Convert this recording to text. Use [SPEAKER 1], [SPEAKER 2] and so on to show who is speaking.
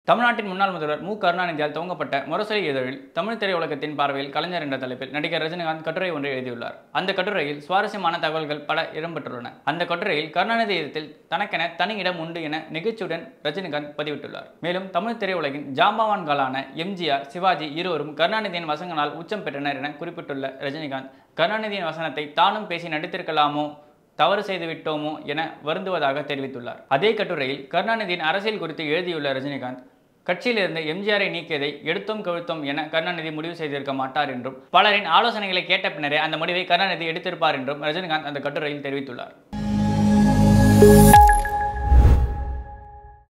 [SPEAKER 1] தமிழ்நாட்டின் முன்னாள் முதல்வர் மு கருணாநிதியால் துவங்கப்பட்ட முரசொலி இதழில் தமிழ் திரையுலகத்தின் பார்வையில் கலைஞர் என்ற தலைப்பில் நடிகர் ரஜினிகாந்த் கட்டுரை ஒன்றை எழுதியுள்ளார் அந்த கட்டுரையில் சுவாரஸ்யமான தகவல்கள் பல இடம்பெற்றுள்ளன அந்த கட்டுரையில் கருணாநிதி இடத்தில் தனக்கென தனி இடம் உண்டு என நெகிழ்ச்சியுடன் ரஜினிகாந்த் பதிவிட்டுள்ளார் மேலும் தமிழ் திரையுலகின் ஜாம்பவான்களான எம்ஜிஆர் சிவாஜி இருவரும் கருணாநிதியின் வசங்களால் உச்சம் பெற்றனர் என குறிப்பிட்டுள்ள ரஜினிகாந்த் கருணாநிதியின் வசனத்தை தானும் பேசி நடித்திருக்கலாமோ தவறு செய்து விட்டோமோ என வருந்துவதாக தெரிவித்துள்ளார் அதே கட்டுரையில் கருணாநிதியின் அரசியல் குறித்து எழுதியுள்ள ரஜினிகாந்த் கட்சியிலிருந்து எம்ஜிஆரை நீக்கியதை எடுத்தோம் கவிழ்த்தோம் என கருணாநிதி முடிவு செய்திருக்க மாட்டார் என்றும் பலரின் ஆலோசனைகளை கேட்ட பின்னரே அந்த முடிவை கருணாநிதி எடுத்திருப்பார் என்றும் ரஜினிகாந்த் அந்த கட்டுரையில் தெரிவித்துள்ளார்